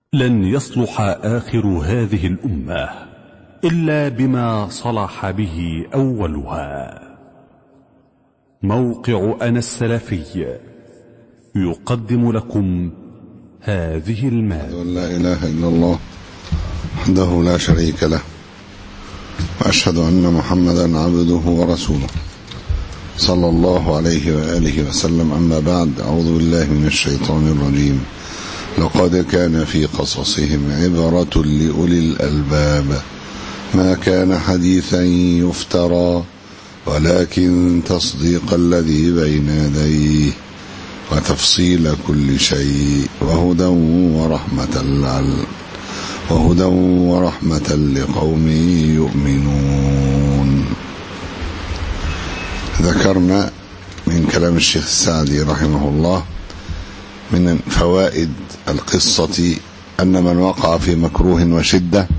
لن يصلح آخر هذه الأمة إلا بما صلح به أولها موقع أنا السلفي يقدم لكم هذه المادة أن لا إله إلا الله وحده لا شريك له وأشهد أن محمدا عبده ورسوله صلى الله عليه وآله وسلم أما بعد أعوذ بالله من الشيطان الرجيم لقد كان في قصصهم عبرة لأولي الألباب ما كان حديثا يفترى ولكن تصديق الذي بين يديه وتفصيل كل شيء وهدى ورحمة لعل وهدى ورحمة لقوم يؤمنون ذكرنا من كلام الشيخ السعدي رحمه الله من فوائد القصة أن من وقع في مكروه وشدة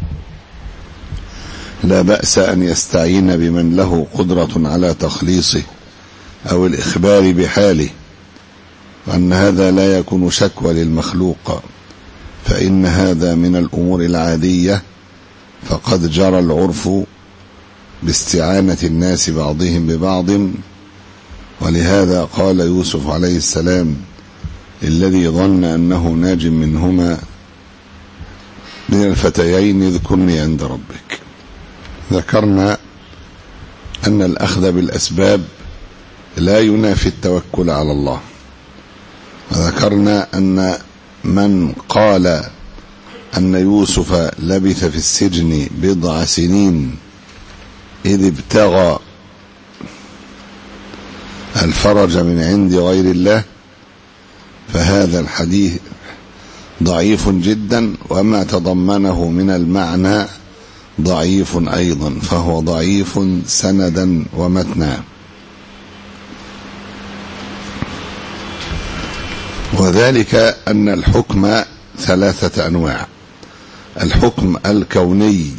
لا بأس أن يستعين بمن له قدرة على تخليصه أو الإخبار بحاله وأن هذا لا يكون شكوى للمخلوق فإن هذا من الأمور العادية فقد جرى العرف باستعانة الناس بعضهم ببعض ولهذا قال يوسف عليه السلام الذي ظن أنه ناج منهما من الفتيين اذكرني عند ربك ذكرنا أن الأخذ بالأسباب لا ينافي التوكل على الله وذكرنا أن من قال أن يوسف لبث في السجن بضع سنين إذ ابتغى الفرج من عند غير الله فهذا الحديث ضعيف جدا وما تضمنه من المعنى ضعيف أيضا فهو ضعيف سندا ومتنا وذلك أن الحكم ثلاثة أنواع الحكم الكوني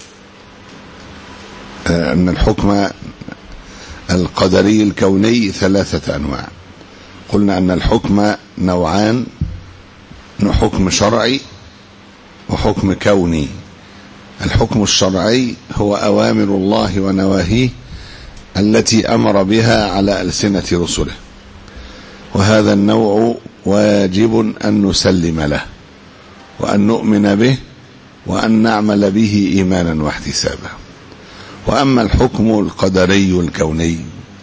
أن الحكم القدري الكوني ثلاثة أنواع قلنا أن الحكم نوعان حكم شرعي وحكم كوني الحكم الشرعي هو أوامر الله ونواهيه التي أمر بها على ألسنة رسله وهذا النوع واجب أن نسلم له وأن نؤمن به وأن نعمل به إيمانا واحتسابا وأما الحكم القدري الكوني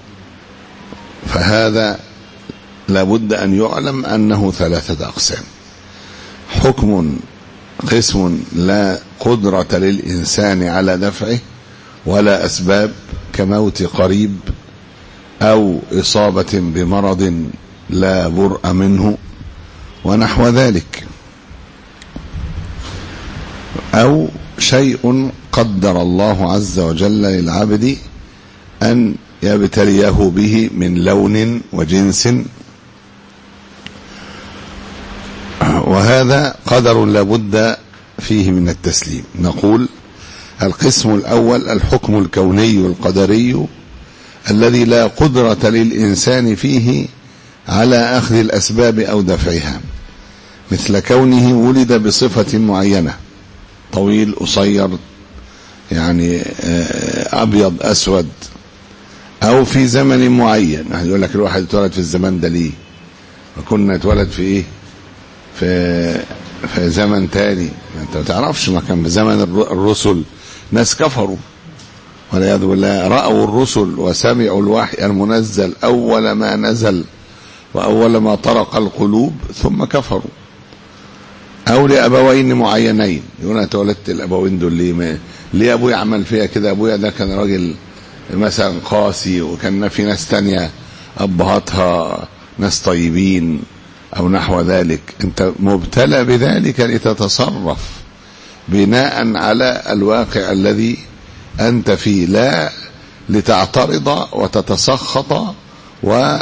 فهذا لابد أن يعلم أنه ثلاثة أقسام حكم قسم لا قدرة للإنسان على دفعه ولا أسباب كموت قريب أو إصابة بمرض لا برء منه ونحو ذلك أو شيء قدر الله عز وجل للعبد أن يبتليه به من لون وجنس وهذا قدر لابد فيه من التسليم نقول القسم الأول الحكم الكوني القدري الذي لا قدرة للإنسان فيه على أخذ الأسباب أو دفعها مثل كونه ولد بصفة معينة طويل قصير يعني أبيض أسود أو في زمن معين يقول لك الواحد اتولد في الزمان ده ليه وكنا اتولد في إيه في في زمن تاني انت ما تعرفش ما كان بزمن الرسل ناس كفروا والعياذ بالله رأوا الرسل وسمعوا الوحي المنزل أول ما نزل وأول ما طرق القلوب ثم كفروا أو لأبوين معينين يقول أنا اتولدت الأبوين دول ليه ما ليه أبويا عمل فيها كده أبويا ده كان راجل مثلا قاسي وكان في ناس تانية أبهاتها ناس طيبين أو نحو ذلك أنت مبتلى بذلك لتتصرف بناء على الواقع الذي أنت فيه لا لتعترض وتتسخط و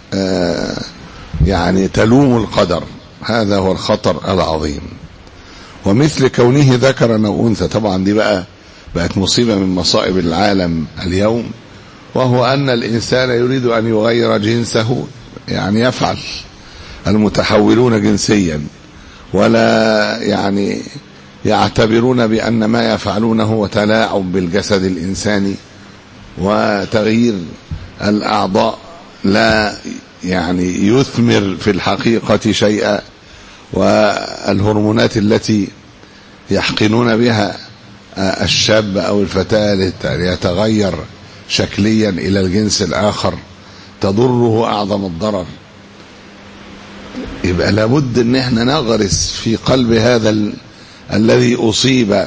يعني تلوم القدر هذا هو الخطر العظيم ومثل كونه ذكرا أو أنثى طبعا دي بقى بقت مصيبة من مصائب العالم اليوم وهو أن الإنسان يريد أن يغير جنسه يعني يفعل المتحولون جنسيا ولا يعني يعتبرون بأن ما يفعلونه هو تلاعب بالجسد الإنساني وتغيير الأعضاء لا يعني يثمر في الحقيقة شيئا والهرمونات التي يحقنون بها الشاب أو الفتاة ليتغير شكليا إلى الجنس الآخر تضره أعظم الضرر يبقى لابد ان احنا نغرس في قلب هذا ال... الذي اصيب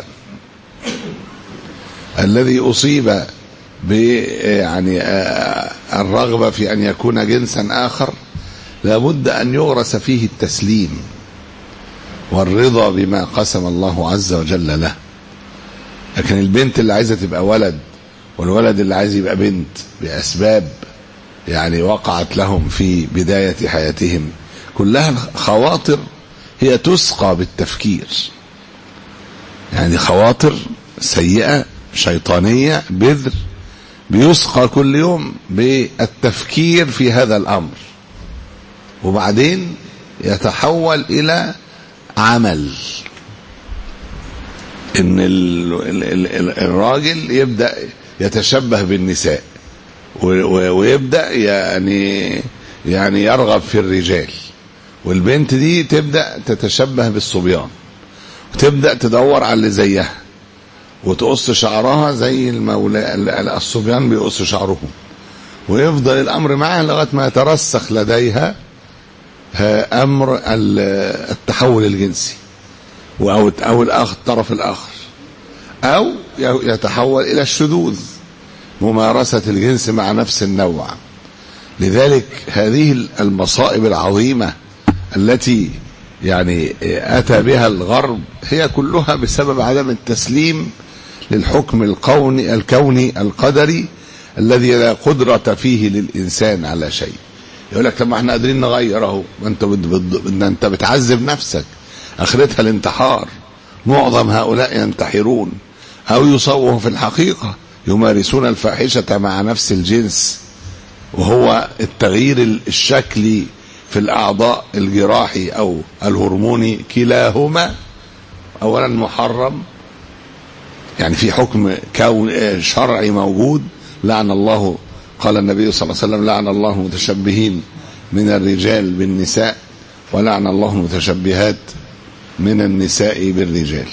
الذي اصيب ب يعني الرغبه في ان يكون جنسا اخر لابد ان يغرس فيه التسليم والرضا بما قسم الله عز وجل له لكن البنت اللي عايزه تبقى ولد والولد اللي عايز يبقى بنت باسباب يعني وقعت لهم في بدايه حياتهم كلها خواطر هي تسقى بالتفكير يعني خواطر سيئة شيطانية بذر بيسقى كل يوم بالتفكير في هذا الأمر وبعدين يتحول إلى عمل ان ال ال ال الراجل يبدا يتشبه بالنساء ويبدا يعني يعني يرغب في الرجال والبنت دي تبدا تتشبه بالصبيان وتبدا تدور على اللي زيها وتقص شعرها زي المولى الصبيان بيقصوا شعرهم ويفضل الامر معها لغايه ما يترسخ لديها امر التحول الجنسي او او الاخر الطرف الاخر او يتحول الى الشذوذ ممارسه الجنس مع نفس النوع لذلك هذه المصائب العظيمه التي يعني اتى بها الغرب هي كلها بسبب عدم التسليم للحكم الكوني الكوني القدري الذي لا قدرة فيه للإنسان على شيء يقول لك طب ما احنا قادرين نغير اهو ما انت بت... انت بتعذب نفسك اخرتها الانتحار معظم هؤلاء ينتحرون او يصوهم في الحقيقة يمارسون الفاحشة مع نفس الجنس وهو التغيير الشكلي في الأعضاء الجراحي أو الهرموني كلاهما أولا محرم يعني في حكم كون شرعي موجود لعن الله قال النبي صلى الله عليه وسلم لعن الله المتشبهين من الرجال بالنساء ولعن الله المتشبهات من النساء بالرجال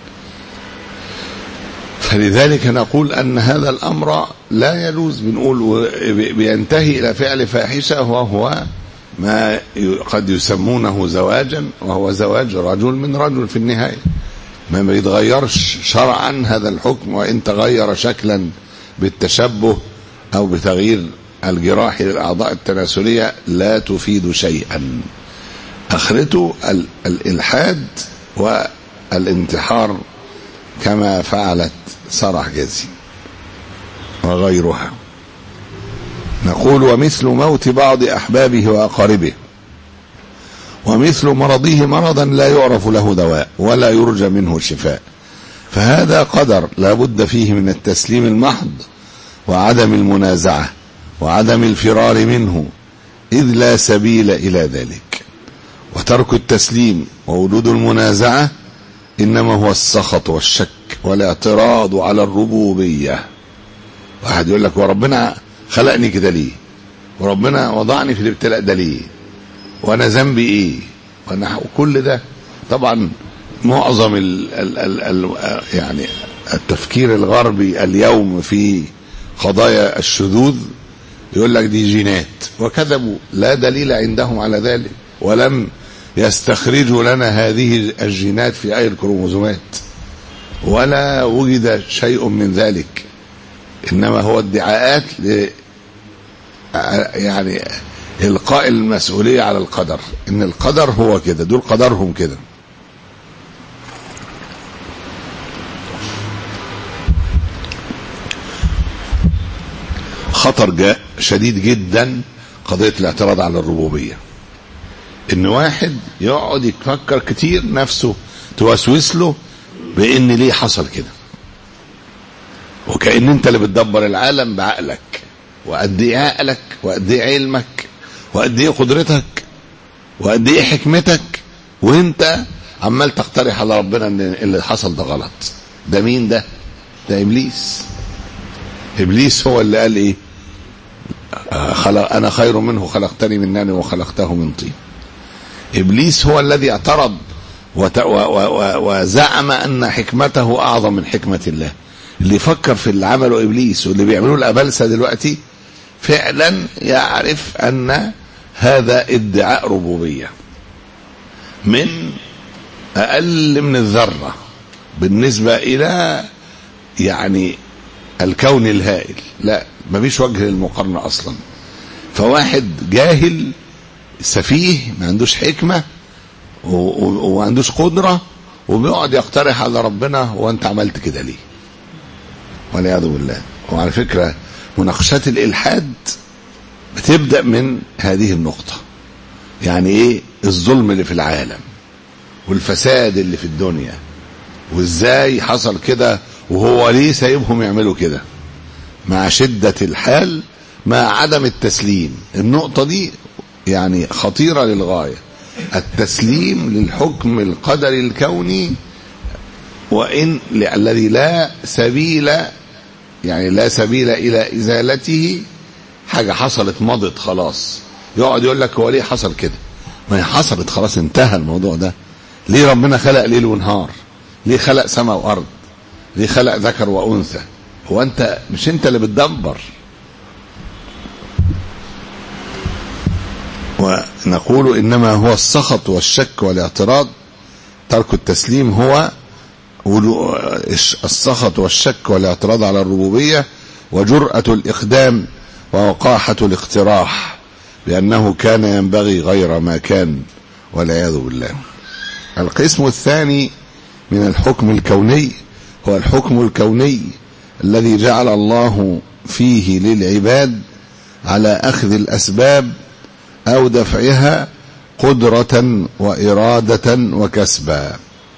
فلذلك نقول أن هذا الأمر لا يجوز بنقول بينتهي إلى فعل فاحشة وهو ما قد يسمونه زواجا وهو زواج رجل من رجل في النهاية ما بيتغيرش شرعا هذا الحكم وإن تغير شكلا بالتشبه أو بتغيير الجراح للأعضاء التناسلية لا تفيد شيئا أخرته الإلحاد والانتحار كما فعلت سرح جزي وغيرها نقول ومثل موت بعض أحبابه وأقاربه ومثل مرضه مرضا لا يعرف له دواء ولا يرجى منه شفاء فهذا قدر لا بد فيه من التسليم المحض وعدم المنازعة وعدم الفرار منه إذ لا سبيل إلى ذلك وترك التسليم ووجود المنازعة إنما هو السخط والشك والاعتراض على الربوبية واحد يقول لك وربنا خلقني كده ليه وربنا وضعني في الابتلاء ده ليه وانا ذنبي ايه وانا كل ده طبعا معظم ال ال ال ال يعني التفكير الغربي اليوم في قضايا الشذوذ يقول لك دي جينات وكذبوا لا دليل عندهم على ذلك ولم يستخرجوا لنا هذه الجينات في اي الكروموزومات ولا وجد شيء من ذلك انما هو ادعاءات ل يعني القاء المسؤوليه على القدر ان القدر هو كده دول قدرهم كده خطر جاء شديد جدا قضيه الاعتراض على الربوبيه ان واحد يقعد يفكر كتير نفسه توسوس له بان ليه حصل كده وكأن انت اللي بتدبر العالم بعقلك وقد ايه عقلك وقد ايه علمك وقد ايه قدرتك وقد ايه حكمتك وانت عمال تقترح على ربنا ان اللي حصل ده غلط ده مين ده ده ابليس ابليس هو اللي قال ايه آه، خلق انا خير منه خلقتني من نار وخلقته من طين ابليس هو الذي اعترض وت- و- و- و- وزعم ان حكمته اعظم من حكمه الله اللي يفكر في اللي عمله ابليس واللي بيعملوه الابلسه دلوقتي فعلا يعرف ان هذا ادعاء ربوبيه من اقل من الذره بالنسبه الى يعني الكون الهائل لا مفيش وجه للمقارنه اصلا فواحد جاهل سفيه ما عندوش حكمه و- و- وما عندوش قدره وبيقعد يقترح على ربنا وانت عملت كده ليه والعياذ بالله وعلى فكره مناقشات الالحاد بتبدا من هذه النقطه يعني ايه الظلم اللي في العالم والفساد اللي في الدنيا وازاي حصل كده وهو ليه سايبهم يعملوا كده مع شدة الحال مع عدم التسليم النقطة دي يعني خطيرة للغاية التسليم للحكم القدري الكوني وإن الذي لا سبيل يعني لا سبيل إلى إزالته حاجة حصلت مضت خلاص يقعد يقول لك هو ليه حصل كده ما هي حصلت خلاص انتهى الموضوع ده ليه ربنا خلق ليل ونهار ليه خلق سماء وأرض ليه خلق ذكر وأنثى هو أنت مش أنت اللي بتدبر ونقول إنما هو السخط والشك والاعتراض ترك التسليم هو ولو- السخط والشك والاعتراض على الربوبية وجرأة الإقدام ووقاحة الاقتراح بأنه كان ينبغي غير ما كان والعياذ بالله القسم الثاني من الحكم الكوني هو الحكم الكوني الذي جعل الله فيه للعباد على أخذ الأسباب أو دفعها قدرة وإرادة وكسبا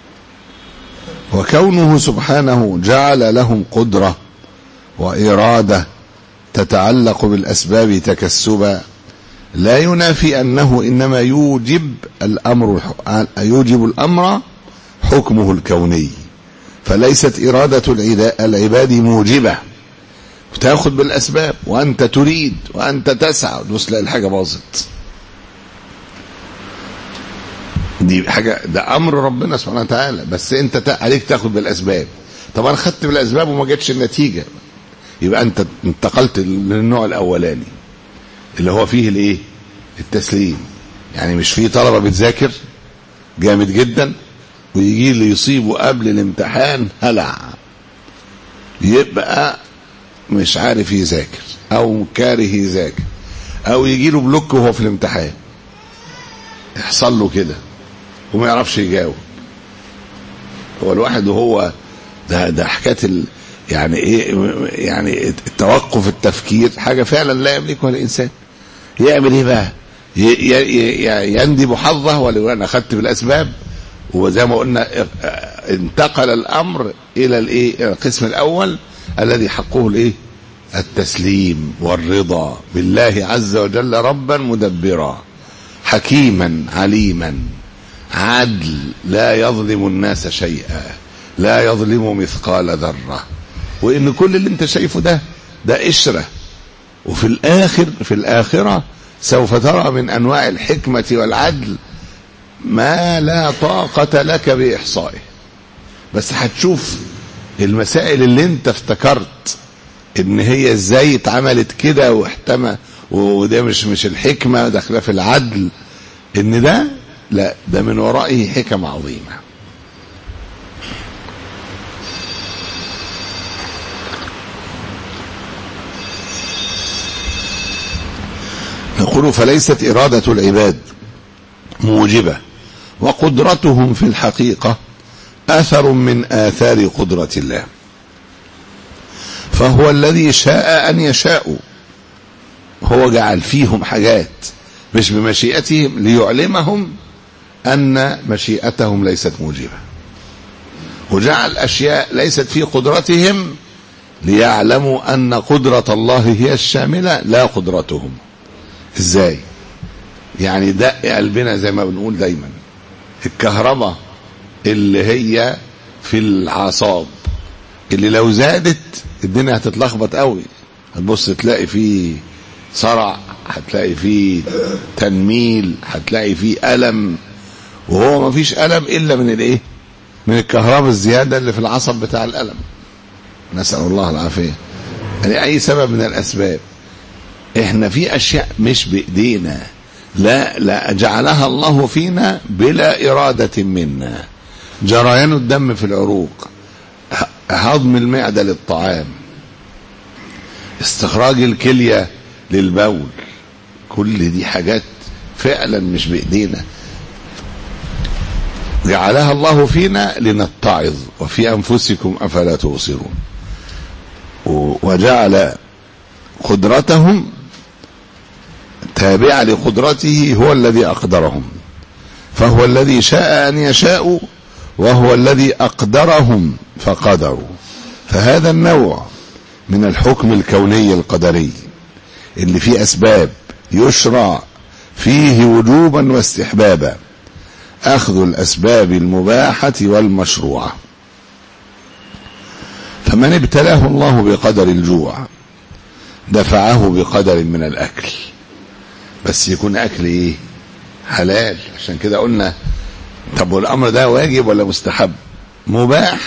وكونه سبحانه جعل لهم قدرة وإرادة تتعلق بالأسباب تكسبا لا ينافي أنه إنما يوجب الأمر يوجب الأمر حكمه الكوني فليست إرادة العدا- العباد موجبة تاخد بالأسباب وأنت تريد وأنت تسعى بص لا الحاجة باظت دي حاجة ده أمر ربنا سبحانه وتعالى بس أنت تا- عليك تاخد بالأسباب طب أنا خدت بالأسباب وما جتش النتيجة يبقى أنت انتقلت للنوع الأولاني اللي هو فيه الإيه التسليم يعني مش فيه طلبة بتذاكر جامد جدا ويجي اللي يصيبه قبل الامتحان هلع يبقى مش عارف يذاكر او كاره يذاكر او يجي له بلوك وهو في الامتحان يحصل له كده وما يعرفش يجاوب هو الواحد وهو ده ده حكايه ال يعني ايه يعني التوقف التفكير حاجه فعلا لا يملكها الانسان يعمل ايه بقى ي- ي- ي- يندب حظه ولو انا اخذت بالاسباب وزي ما قلنا اه، انتقل الامر الى الايه إلى القسم الاول الذي حقه الايه التسليم والرضا بالله عز وجل ربا مدبرا حكيما عليما عدل لا يظلم الناس شيئا لا يظلم مثقال ذره وان كل اللي انت شايفه ده ده قشره وفي الآخر في الآخرة سوف ترى من أنواع الحكمة والعدل ما لا طاقة لك بإحصائه بس هتشوف المسائل اللي انت افتكرت ان هي ازاي اتعملت كده واحتمى وده مش مش الحكمة داخله في العدل ان ده لا ده من ورائه حكم عظيمه نقول فليست إرادة العباد موجبة وقدرتهم في الحقيقة أثر من آثار قدرة الله فهو الذي شاء أن يشاءوا هو جعل فيهم حاجات مش بمشيئتهم ليعلمهم أن مشيئتهم ليست موجبة وجعل أشياء ليست في قدرتهم ليعلموا أن قدرة الله هي الشاملة لا قدرتهم ازاي يعني دق قلبنا زي ما بنقول دايما الكهرباء اللي هي في الأعصاب اللي لو زادت الدنيا هتتلخبط قوي هتبص تلاقي فيه صرع هتلاقي فيه تنميل هتلاقي فيه ألم وهو ما فيش ألم إلا من الإيه من الكهرباء الزيادة اللي في العصب بتاع الألم نسأل الله العافية يعني أي سبب من الأسباب احنا في أشياء مش بإيدينا لا لا جعلها الله فينا بلا إرادة منا جريان الدم في العروق هضم المعدة للطعام استخراج الكلية للبول كل دي حاجات فعلا مش بإيدينا جعلها الله فينا لنتعظ وفي أنفسكم أفلا تبصرون وجعل قدرتهم تابعة لقدرته هو الذي أقدرهم فهو الذي شاء أن يشاء وهو الذي أقدرهم فقدروا فهذا النوع من الحكم الكوني القدري اللي فيه أسباب يشرع فيه وجوبا واستحبابا أخذ الأسباب المباحة والمشروعة فمن ابتلاه الله بقدر الجوع دفعه بقدر من الأكل بس يكون أكل إيه حلال عشان كده قلنا طب والأمر ده واجب ولا مستحب مباح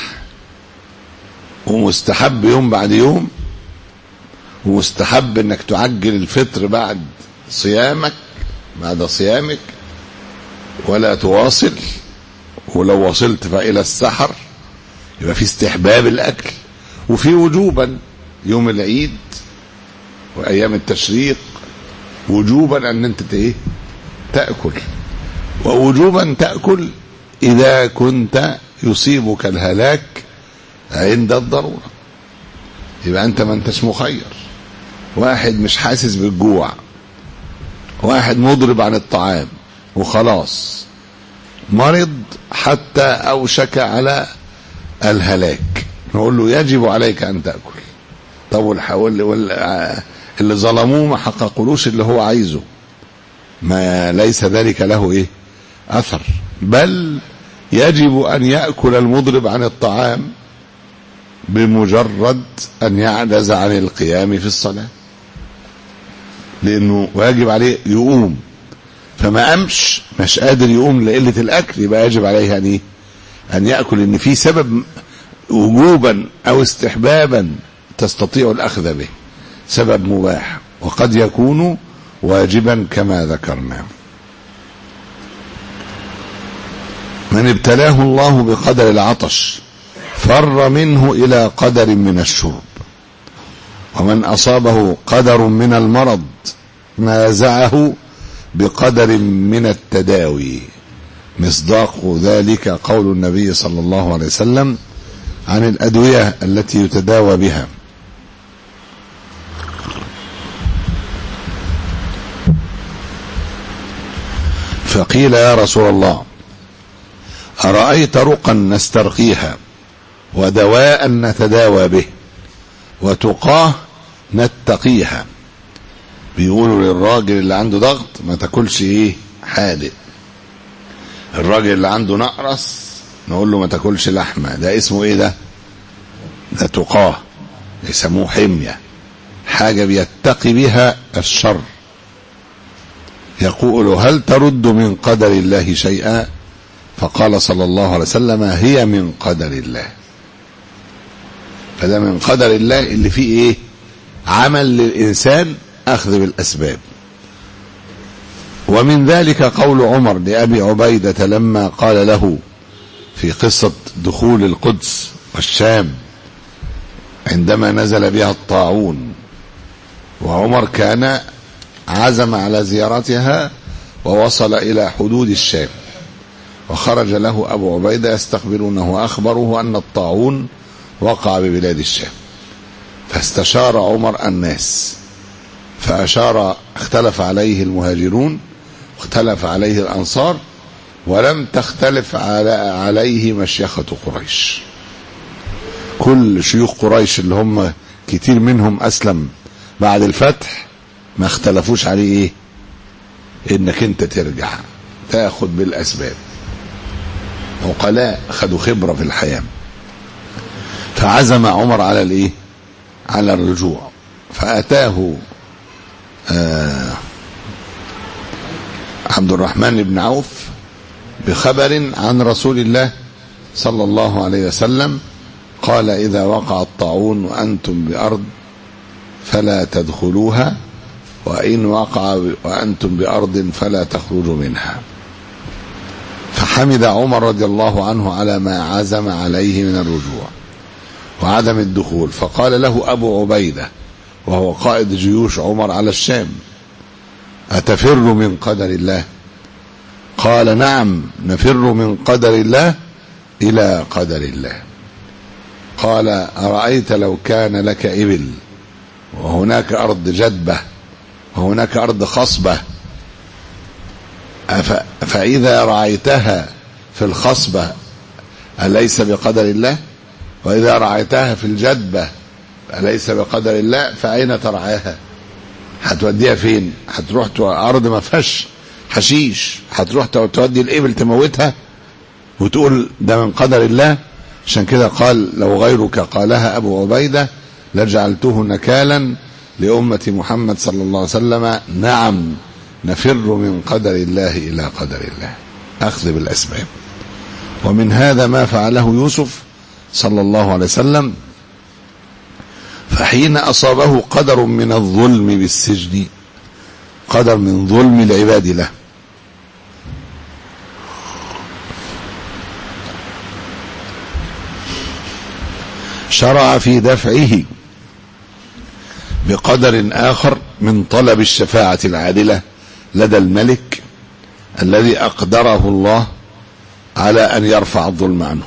ومستحب يوم بعد يوم ومستحب انك تعجل الفطر بعد صيامك بعد صيامك ولا تواصل ولو وصلت فإلى السحر يبقى في استحباب الأكل وفي وجوبا يوم العيد وأيام التشريق وجوبا أن أنت إيه تأكل ووجوبا تأكل إذا كنت يصيبك الهلاك عند الضرورة يبقى أنت ما أنتش مخير واحد مش حاسس بالجوع واحد مضرب عن الطعام وخلاص مرض حتى أوشك على الهلاك نقول له يجب عليك أن تأكل طب والحول اللي ظلموه ما حققولوش اللي هو عايزه ما ليس ذلك له ايه اثر بل يجب ان ياكل المضرب عن الطعام بمجرد ان يعجز عن القيام في الصلاه لانه واجب عليه يقوم فما قامش مش قادر يقوم لقله الاكل يبقى يجب عليه ان ايه ان ياكل ان في سبب وجوبا او استحبابا تستطيع الاخذ به سبب مباح وقد يكون واجبا كما ذكرنا من ابتلاه الله بقدر العطش فر منه الى قدر من الشرب ومن اصابه قدر من المرض نازعه بقدر من التداوي مصداق ذلك قول النبي صلى الله عليه وسلم عن الادويه التي يتداوى بها فقيل يا رسول الله أرأيت رقا نسترقيها ودواء نتداوى به وتقاه نتقيها بيقولوا للراجل اللي عنده ضغط ما تاكلش ايه حادق الراجل اللي عنده نقرس نقول له ما تاكلش لحمه ده اسمه ايه ده ده تقاه يسموه حميه حاجه بيتقي بها الشر يقول هل ترد من قدر الله شيئا فقال صلى الله عليه وسلم هي من قدر الله فده من قدر الله اللي فيه ايه عمل للإنسان أخذ بالأسباب ومن ذلك قول عمر لأبي عبيدة لما قال له في قصة دخول القدس والشام عندما نزل بها الطاعون وعمر كان عزم على زيارتها ووصل إلى حدود الشام وخرج له أبو عبيدة يستقبلونه أخبره أن الطاعون وقع ببلاد الشام فاستشار عمر الناس فأشار اختلف عليه المهاجرون واختلف عليه الأنصار ولم تختلف على عليه مشيخة قريش كل شيوخ قريش اللي هم كتير منهم أسلم بعد الفتح ما اختلفوش عليه ايه انك انت ترجع تاخد بالاسباب عقلاء خدوا خبرة في الحياة فعزم عمر على الايه على الرجوع فأتاه آه عبد الرحمن بن عوف بخبر عن رسول الله صلى الله عليه وسلم قال إذا وقع الطاعون وأنتم بأرض فلا تدخلوها وإن وقع وأنتم بأرض فلا تخرجوا منها فحمد عمر رضي الله عنه على ما عزم عليه من الرجوع وعدم الدخول فقال له أبو عبيدة وهو قائد جيوش عمر على الشام أتفر من قدر الله قال نعم نفر من قدر الله إلى قدر الله قال أرأيت لو كان لك إبل وهناك أرض جدبة وهناك أرض خصبة فإذا رعيتها في الخصبة أليس بقدر الله وإذا رعيتها في الجدبة أليس بقدر الله فأين ترعاها هتوديها فين هتروح أرض ما فيهاش حشيش هتروح تودي الإبل تموتها وتقول ده من قدر الله عشان كده قال لو غيرك قالها أبو عبيدة لجعلته نكالا لأمة محمد صلى الله عليه وسلم نعم نفر من قدر الله إلى قدر الله أخذ بالأسباب ومن هذا ما فعله يوسف صلى الله عليه وسلم فحين أصابه قدر من الظلم بالسجن قدر من ظلم العباد له شرع في دفعه بقدر آخر من طلب الشفاعة العادلة لدى الملك الذي أقدره الله على أن يرفع الظلم عنه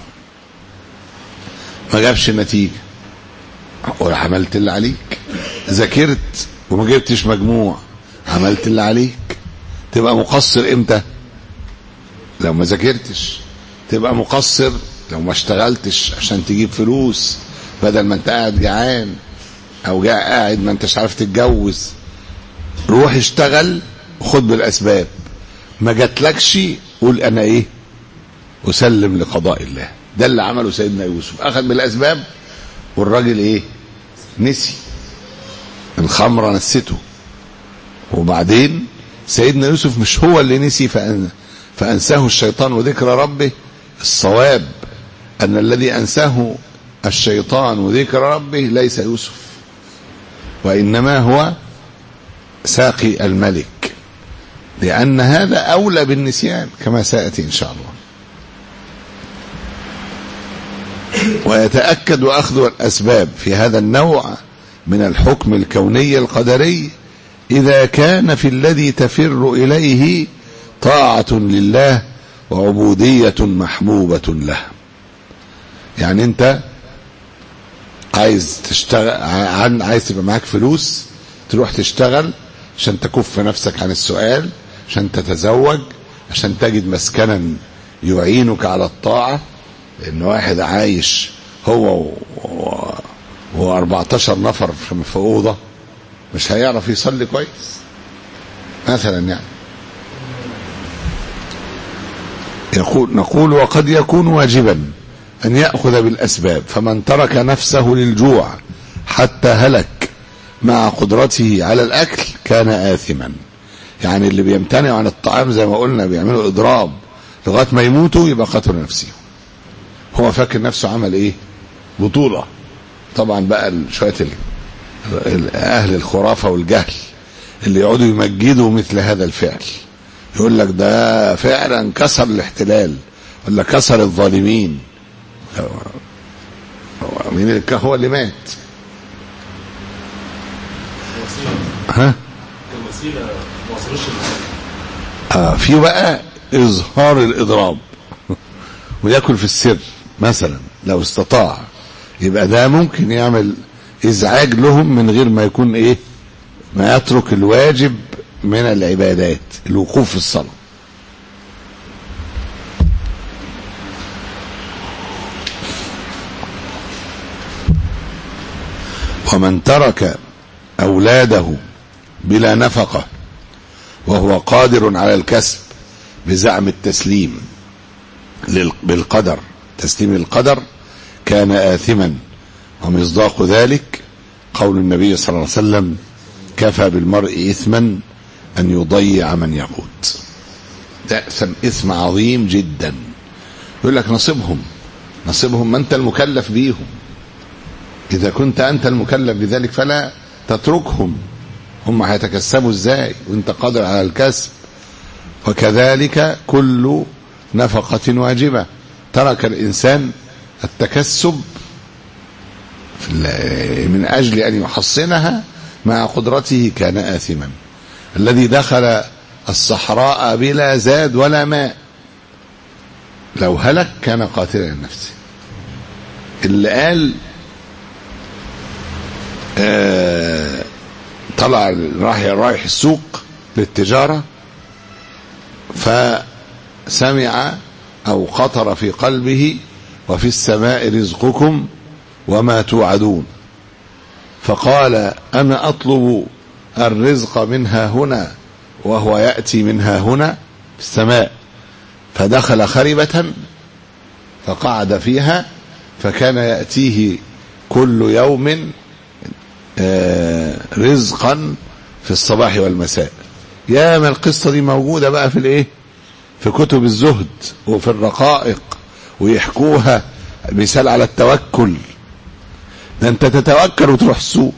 ما جابش نتيجة عملت اللي عليك ذاكرت وما جبتش مجموع عملت اللي عليك تبقى مقصر امتى لو ما ذاكرتش تبقى مقصر لو ما اشتغلتش عشان تجيب فلوس بدل ما انت قاعد جعان او جاء قاعد ما انتش عارف تتجوز روح اشتغل وخد بالاسباب ما جاتلكش قول انا ايه اسلم لقضاء الله ده اللي عمله سيدنا يوسف اخذ بالاسباب والراجل ايه نسي الخمره نسته وبعدين سيدنا يوسف مش هو اللي نسي فأن فأنساه الشيطان وذكر ربه الصواب أن الذي أنساه الشيطان وذكر ربه ليس يوسف وإنما هو ساقي الملك لأن هذا أولى بالنسيان كما سيأتي إن شاء الله ويتأكد أخذ الأسباب في هذا النوع من الحكم الكوني القدري إذا كان في الذي تفر إليه طاعة لله وعبودية محبوبة له يعني أنت عايز تشتغل عايز تبقى معاك فلوس تروح تشتغل عشان تكف نفسك عن السؤال عشان تتزوج عشان تجد مسكنا يعينك على الطاعة لأن واحد عايش هو و... و 14 نفر في أوضة مش هيعرف يصلي كويس مثلا يعني يقول نقول وقد يكون واجبا أن يأخذ بالأسباب فمن ترك نفسه للجوع حتى هلك مع قدرته على الأكل كان آثما يعني اللي بيمتنع عن الطعام زي ما قلنا بيعملوا إضراب لغاية ما يموتوا يبقى قتل نفسه هو فاكر نفسه عمل إيه بطولة طبعا بقى شوية أهل الخرافة والجهل اللي يقعدوا يمجدوا مثل هذا الفعل يقول لك ده فعلا كسر الاحتلال ولا كسر الظالمين مين اللي هو اللي مات ها آه في بقى اظهار الاضراب وياكل في السر مثلا لو استطاع يبقى ده ممكن يعمل ازعاج لهم من غير ما يكون ايه ما يترك الواجب من العبادات الوقوف في الصلاه ومن ترك اولاده بلا نفقه وهو قادر على الكسب بزعم التسليم لل- بالقدر تسليم القدر كان آثما ومصداق ذلك قول النبي صلى الله عليه وسلم كفى بالمرء إثما أن يضيع من يقوت ده إثم, إثم عظيم جدا يقول لك نصيبهم نصيبهم ما أنت المكلف بيهم إذا كنت أنت المكلف بذلك فلا تتركهم هم هيتكسبوا ازاي وانت قادر على الكسب وكذلك كل نفقة واجبة ترك الإنسان التكسب في ال- من أجل أن يحصنها مع قدرته كان آثما الذي دخل الصحراء بلا زاد ولا ماء لو هلك كان قاتلا لنفسه اللي قال آه طلع راح رايح السوق للتجارة فسمع أو خطر في قلبه وفي السماء رزقكم وما توعدون فقال أنا أطلب الرزق منها هنا وهو يأتي منها هنا في السماء فدخل خربة فقعد فيها فكان يأتيه كل يوم آه، رزقا في الصباح والمساء يا ما القصة دي موجودة بقى في الايه في كتب الزهد وفي الرقائق ويحكوها مثال على التوكل ده انت تتوكل وتروح السوق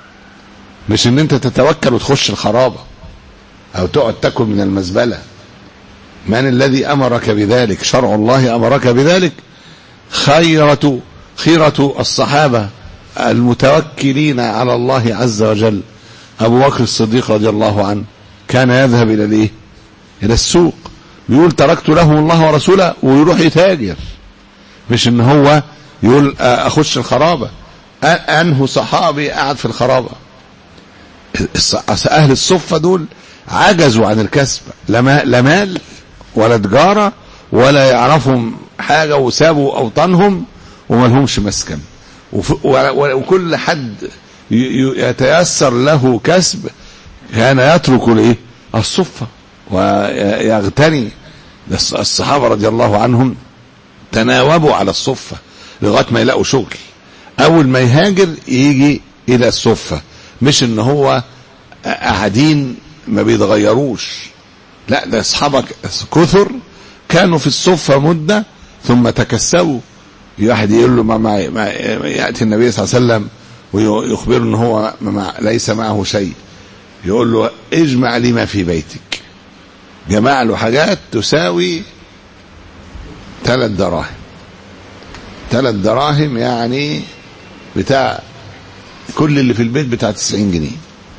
مش ان انت تتوكل وتخش الخرابة او تقعد تاكل من المزبلة من الذي امرك بذلك شرع الله امرك بذلك خيرة خيرة الصحابة المتوكلين على الله عز وجل أبو بكر الصديق رضي الله عنه كان يذهب إلى الإيه؟ إلى السوق بيقول تركت لهم الله ورسوله ويروح يتاجر مش إن هو يقول آه، أخش الخرابة أ- أنه صحابي قاعد في الخرابة الص- أهل الصفة دول عجزوا عن الكسب لا ما- لا مال ولا تجارة ولا يعرفهم حاجة وسابوا أوطانهم وما لهمش مسكن وف- و- و- وكل حد ي- ي- يتيسر له كسب كان يترك الايه الصفة ويغتني الص- الصحابة رضي الله عنهم تناوبوا على الصفة لغاية ما يلاقوا شغل أول ما يهاجر يجي إلى الصفة مش إن هو قاعدين ما بيتغيروش لا ده أصحابك كثر كانوا في الصفة مدة ثم تكسبوا واحد يقول له ما مع ما يأتي النبي صلى الله عليه وسلم ويخبره ان هو ما مع ليس معه شيء يقول له اجمع لي ما في بيتك جمع له حاجات تساوي ثلاث دراهم ثلاث دراهم يعني بتاع كل اللي في البيت بتاع 90 جنيه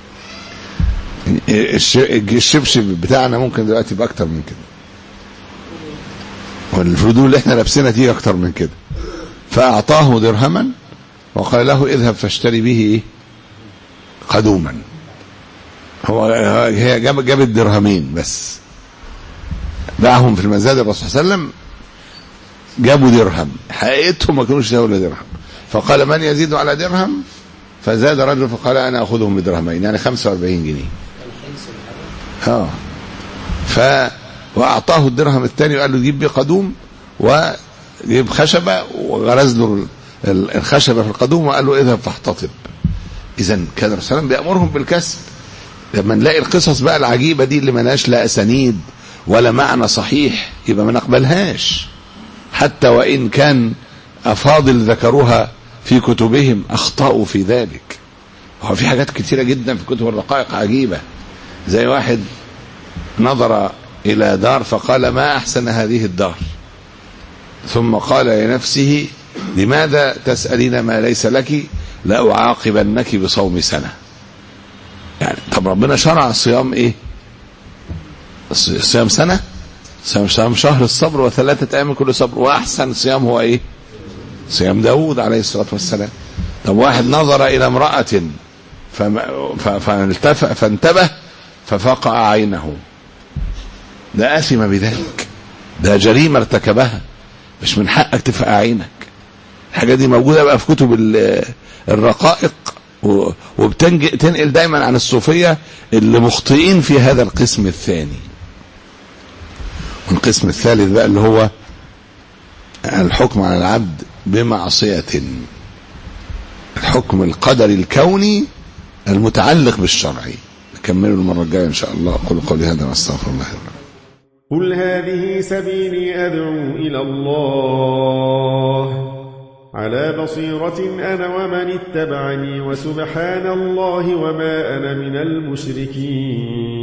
الش- الشبشب بتاعنا ممكن دلوقتي باكتر من كده والفردول اللي احنا لابسينها دي اكتر من كده فاعطاه درهما وقال له اذهب فاشتري به ايه قدوما هو هي جاب جاب الدرهمين بس باعهم في المزاد الرسول صلى الله عليه وسلم جابوا درهم حقيقتهم ما كانوش يساووا إلا درهم فقال من يزيد على درهم فزاد رجل فقال انا اخذهم بدرهمين يعني 45 جنيه اه ف واعطاه الدرهم الثاني وقال له جيب بيه قدوم وجيب خشبه وغرز له ال- ال- الخشبه في القدوم وقال له اذهب فاحتطب اذا كان الرسول صلى الله عليه وسلم بيامرهم بالكسب لما نلاقي القصص بقى العجيبه دي اللي ملهاش لا اسانيد ولا معنى صحيح يبقى ما نقبلهاش حتى وان كان افاضل ذكروها في كتبهم اخطاوا في ذلك هو في حاجات كتيره جدا في كتب الرقائق عجيبه زي واحد نظر الى دار فقال ما احسن هذه الدار ثم قال لنفسه لماذا تسالين ما ليس لك لاعاقبنك بصوم سنه يعني طب ربنا شرع صيام ايه ص- صيام سنه صيام صيام شهر الصبر وثلاثه ايام كل صبر واحسن صيام هو ايه صيام داود عليه الصلاه والسلام طب واحد نظر الى امراه فما- ف- فالتف- فانتبه ففقع عينه ده آثم بذلك ده جريمة ارتكبها مش من حقك تفقع عينك الحاجات دي موجودة بقى في كتب ال- الرقائق و- وبتنقل دايما عن الصوفية اللي مخطئين في هذا القسم الثاني والقسم الثالث بقى اللي هو الحكم على العبد بمعصية الحكم القدري الكوني المتعلق بالشرعي نكمله المرة الجاية إن شاء الله أقول قولي هذا وأستغفر الله قل هذه سبيلي أدعو إلى الله على بصيرة أنا ومن اتبعني وسبحان الله وما أنا من المشركين